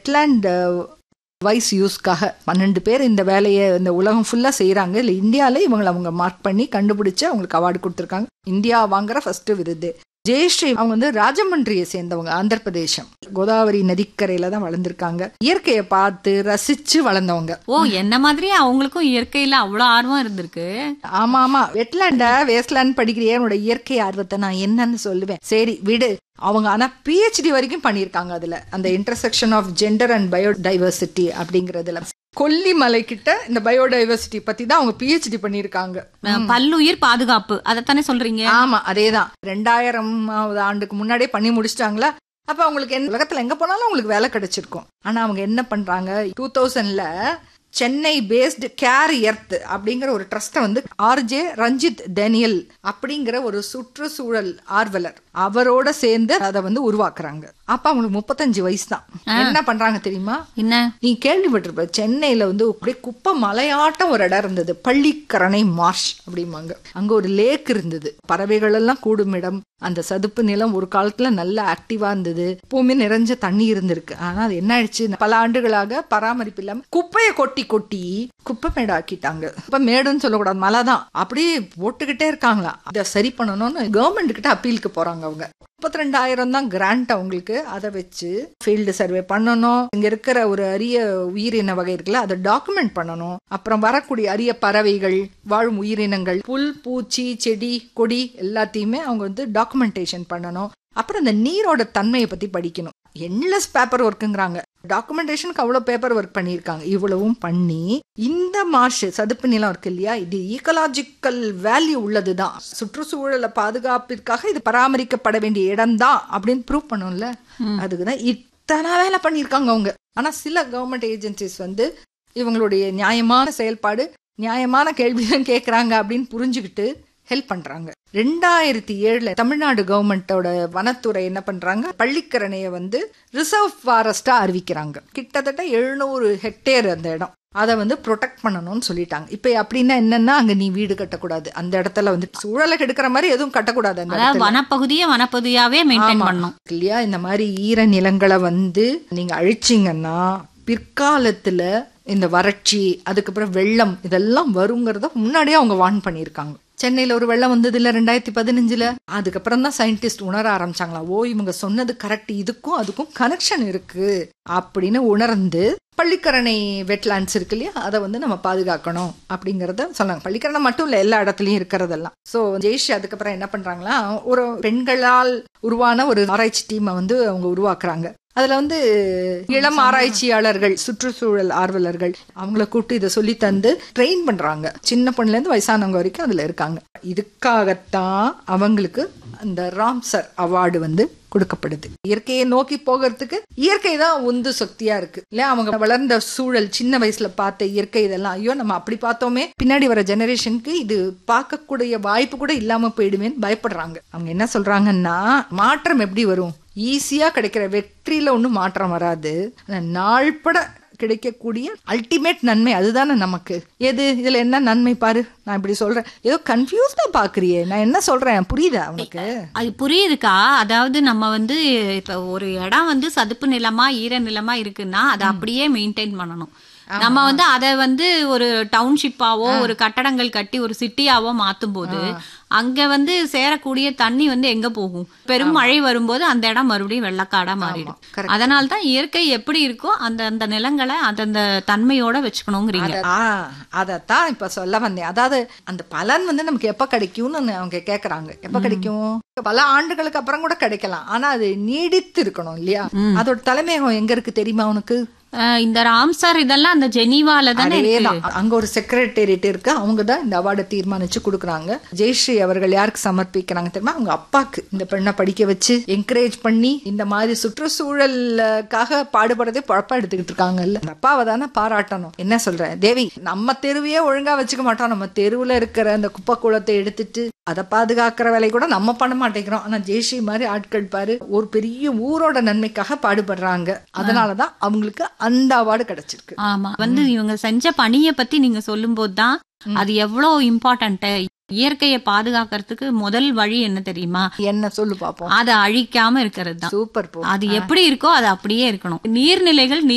Wetland wise யூஸ்க்காக பன்னெண்டு பேர் இந்த வேலையை இந்த உலகம் ஃபுல்லா செய்றாங்க இல்ல இந்தியால இவங்களை அவங்க மார்க் பண்ணி கண்டுபிடிச்சு அவங்களுக்கு அவார்டு கொடுத்துருக்காங்க இந்தியா வாங்குற ஃபர்ஸ்ட் விருது ஜெயஸ்ரீ அவங்க வந்து ராஜமன்றியை சேர்ந்தவங்க ஆந்திர பிரதேசம் கோதாவரி நதிக்கரையில தான் வளர்ந்துருக்காங்க இயற்கையை பார்த்து ரசிச்சு வளர்ந்தவங்க ஓ என்ன மாதிரி அவங்களுக்கும் இயற்கையில அவ்வளவு ஆர்வம் இருந்திருக்கு ஆமா ஆமா வெட்லாண்ட வேஸ்ட்லேண்ட் படிக்கிறியே என்னோட இயற்கை ஆர்வத்தை நான் என்னன்னு சொல்லுவேன் சரி விடு அவங்க ஆனா பிஹெச்டி வரைக்கும் பண்ணியிருக்காங்க அதுல அந்த intersection of gender and biodiversity அப்படிங்கறதுல கொல்லிமலை கிட்ட இந்த பயோடைவர்சிட்டி பத்தி தான் அவங்க பிஹெச்டி பண்ணியிருக்காங்க அஹ், பல்லுயிர் பாதுகாப்பு அதைத்தானே சொல்றீங்க ஆமா அதேதான் ரெண்டாயிரமாவது ஆண்டுக்கு முன்னாடியே பண்ணி முடிச்சிட்டாங்களா அப்ப அவங்களுக்கு என்ன உலகத்துல எங்க போனாலும் அவங்களுக்கு வேலை கிடைச்சிருக்கும் ஆனா அவங்க என்ன பண்றாங்க டூ தௌசண்ட்ல சென்னை பேஸ்டு கேர் எர்த் அப்படிங்கிற ஒரு ட்ரஸ்ட்டை வந்து ஆர்ஜே ரஞ்சித் டேனியல் அப்படிங்கிற ஒரு சுற்றுச்சூழல் ஆர்வலர் அவரோட சேர்ந்து அதை வந்து உருவாக்குறாங்க அப்ப அவங்களுக்கு முப்பத்தஞ்சு வயசு தான் என்ன பண்றாங்க தெரியுமா என்ன நீ கேள்விப்பட்டிருப்ப சென்னையில வந்து அப்படியே குப்பை மலையாட்டம் ஒரு இடம் இருந்தது பள்ளிக்கரணை மார்ஷ் அப்படிம்பாங்க அங்க ஒரு லேக் இருந்தது பறவைகள் எல்லாம் கூடும் இடம் அந்த சதுப்பு நிலம் ஒரு காலத்துல நல்லா ஆக்டிவா இருந்தது எப்பவுமே நிறைஞ்ச தண்ணி இருந்திருக்கு ஆனா அது என்ன ஆயிடுச்சு பல ஆண்டுகளாக பராமரிப்பு இல்லாம குப்பையை கொட்டி கொட்டி குப்பை மேடு ஆக்கிட்டாங்க குப்பை மேடுன்னு சொல்லக்கூடாது மலை தான் அப்படியே போட்டுக்கிட்டே இருக்காங்களா அதை சரி பண்ணணும்னு கவர்மெண்ட் கிட்ட அப்பீலுக்கு போறாங்க அவங்க முப்பத்தி ரெண்டாயிரம் தான் கிராண்ட் அவங்களுக்கு அதை வச்சு ஃபீல்டு சர்வே பண்ணணும் இங்க இருக்கிற ஒரு அரிய உயிரின வகை இருக்குல்ல அதை டாக்குமெண்ட் பண்ணணும் அப்புறம் வரக்கூடிய அரிய பறவைகள் வாழும் உயிரினங்கள் புல் பூச்சி செடி கொடி எல்லாத்தையுமே அவங்க வந்து டாக்குமெண்டேஷன் பண்ணணும் அப்புறம் இந்த நீரோட தன்மையை பத்தி படிக்கணும் என்லெஸ் பேப்பர் ஒர்க்குங்கிறாங்க டாக்குமெண்டேஷனுக்கு அவ்வளவு பேப்பர் ஒர்க் பண்ணியிருக்காங்க இவ்வளவும் பண்ணி இந்த மார்ஷ் சதுப்பு நிலம் இருக்கு இல்லையா இது ஈக்கலாஜிக்கல் வேல்யூ உள்ளதுதான் சுற்றுச்சூழலை பாதுகாப்பிற்காக இது பராமரிக்கப்பட வேண்டிய இடம்தான் அப்படின்னு ப்ரூவ் பண்ணும்ல அதுக்குதான் இத்தனை வேலை பண்ணியிருக்காங்க அவங்க ஆனா சில கவர்மெண்ட் ஏஜென்சிஸ் வந்து இவங்களுடைய நியாயமான செயல்பாடு நியாயமான கேள்விதான் கேட்கறாங்க அப்படின்னு புரிஞ்சுக்கிட்டு ஹெல்ப் பண்றாங்க ரெண்டாயிரத்தி ஏழுல தமிழ்நாடு கவர்மெண்டோட வனத்துறை என்ன பண்றாங்க பள்ளிக்கரணையை வந்து ரிசர்வ் ஃபாரஸ்டா அறிவிக்கிறாங்க கிட்டத்தட்ட எழுநூறு ஹெக்டேர் அந்த இடம் அதை வந்து ப்ரொடெக்ட் பண்ணணும்னு சொல்லிட்டாங்க இப்ப அப்படின்னா என்னன்னா அங்க நீ வீடு கட்டக்கூடாது அந்த இடத்துல வந்து சூழலை கெடுக்கிற மாதிரி எதுவும் கட்டக்கூடாது அந்த அதாவது வனப்பகுதியை வனப்பகுதியாவே மெயின்டைன் பண்ணணும் இல்லையா இந்த மாதிரி ஈர நிலங்களை வந்து நீங்க அழிச்சிங்கன்னா பிற்காலத்துல இந்த வறட்சி அதுக்கப்புறம் வெள்ளம் இதெல்லாம் வருங்கிறத முன்னாடியே அவங்க வார்ன் பண்ணியிருக்காங்க சென்னையில ஒரு வெள்ளம் வந்தது இல்ல ரெண்டாயிரத்தி பதினஞ்சுல அதுக்கப்புறம் தான் சயின்டிஸ்ட் உணர ஆரம்பிச்சாங்களா ஓ இவங்க சொன்னது கரெக்ட் இதுக்கும் அதுக்கும் கனெக்ஷன் இருக்கு அப்படின்னு உணர்ந்து பள்ளிக்கரணை வெட்லாண்ட்ஸ் இருக்கு இல்லையா அதை வந்து நம்ம பாதுகாக்கணும் அப்படிங்கறத சொன்னாங்க பள்ளிக்கரணை மட்டும் இல்ல எல்லா இடத்துலயும் இருக்கிறதெல்லாம் சோ ஜெய்ஷ் அதுக்கப்புறம் என்ன பண்றாங்களா ஒரு பெண்களால் உருவான ஒரு ஆராய்ச்சி டீமை வந்து அவங்க உருவாக்குறாங்க அதுல வந்து இளம் ஆராய்ச்சியாளர்கள் சுற்றுச்சூழல் ஆர்வலர்கள் அவங்கள கூப்பிட்டு இதை சொல்லி தந்து ட்ரெயின் பண்றாங்க சின்ன பொண்ணுல இருந்து வயசானவங்க வரைக்கும் அதுல இருக்காங்க இதுக்காகத்தான் அவங்களுக்கு அந்த ராம்சர் அவார்டு வந்து கொடுக்கப்படுது இயற்கையை நோக்கி போகிறதுக்கு இயற்கை தான் உந்து சக்தியா இருக்கு இல்ல அவங்க வளர்ந்த சூழல் சின்ன வயசுல பார்த்த இயற்கை இதெல்லாம் ஐயோ நம்ம அப்படி பார்த்தோமே பின்னாடி வர ஜெனரேஷனுக்கு இது பார்க்கக்கூடிய வாய்ப்பு கூட இல்லாம போயிடுமேன்னு பயப்படுறாங்க அவங்க என்ன சொல்றாங்கன்னா மாற்றம் எப்படி வரும் ஈஸியா கிடைக்கிற வெற்றியில ஒன்றும் மாற்றம் வராது ஆனா நாள்பட கிடைக்கக்கூடிய அல்டிமேட் நன்மை அதுதானே நமக்கு எது இதுல என்ன நன்மை பாரு நான் இப்படி சொல்றேன் ஏதோ கன்ஃபியூஸ்டா பாக்குறியே நான் என்ன சொல்றேன் புரியுதா உனக்கு அது புரியுதுக்கா அதாவது நம்ம வந்து இப்ப ஒரு இடம் வந்து சதுப்பு நிலமா ஈர நிலமா இருக்குன்னா அதை அப்படியே மெயின்டைன் பண்ணணும் நம்ம வந்து அதை வந்து ஒரு டவுன்ஷிப்பாவோ ஒரு கட்டடங்கள் கட்டி ஒரு சிட்டியாவோ மாத்தும் போது அங்க வந்து சேரக்கூடிய தண்ணி வந்து எங்க போகும் பெரும் மழை வரும்போது அந்த இடம் மறுபடியும் வெள்ளக்காடா மாறிடும் correct. அதனால தான் இயற்கை எப்படி இருக்கோ அந்த அந்த நிலங்களை அந்தந்த தன்மையோட வச்சுக்கணுங்கிறீங்க அத- ஆ, அதத்தான் இப்ப சொல்ல வந்தேன் அதாவது அந்த பலன் வந்து நமக்கு எப்ப கிடைக்கும்னு அவங்க கேக்குறாங்க எப்ப கிடைக்கும் பல ஆண்டுகளுக்கு அப்புறம் கூட கிடைக்கலாம் ஆனா அது நீடித்து இருக்கணும் இல்லையா அதோட தலைமையகம் எங்க இருக்கு தெரியுமா உனக்கு அஹ் இந்த ராம்சார் இதெல்லாம் அந்த ஜெனீவால தானே இருக்கு அதேதான் அங்க ஒரு செக்ரட்டேரியட் இருக்கு அவங்க தான் இந்த அவார்டை தீர்மானிச்சு கொடுக்குறாங்க ஜெயஸ்ரீ அவர்கள் யாருக்கு சமர்ப்பிக்கிறாங்க தெரியுமா அவங்க அப்பாக்கு இந்த பெண்ணை படிக்க வச்சு என்கரேஜ் பண்ணி இந்த மாதிரி சுற்றுச்சூழலுக்காக பாடுபடுறதே பழப்பா எடுத்துக்கிட்டு இருக்காங்கல்ல அந்த அப்பாவை தானே பாராட்டணும் என்ன சொல்றேன் தேவி நம்ம தெருவையே ஒழுங்கா வச்சுக்க மாட்டோம் நம்ம தெருவுல இருக்கிற அந்த குப்பை குளத்தை எடுத்துட்டு அதை பாதுகாக்கிற வேலை கூட நம்ம பண்ண மாட்டேங்கிறோம் ஆனா ஜெயஸ்ரீ மாதிரி ஆட்கள் பாரு ஒரு பெரிய ஊரோட நன்மைக்காக பாடுபடுறாங்க அதனாலதான் அவங்களுக்கு அந்த அவார்டு கிடைச்சிருக்கு ஆமா வந்து இவங்க செஞ்ச பணியை பத்தி நீங்க சொல்லும்போது தான் அது எவ்வளவு இம்பார்ட்டன்ட் இயற்கையை பாதுகாக்கிறதுக்கு முதல் வழி என்ன தெரியுமா என்ன சொல்லு பாப்போம் அதை அழிக்காம இருக்கிறது தான் சூப்பர் போ அது எப்படி இருக்கோ அது அப்படியே இருக்கணும் நீர்நிலைகள்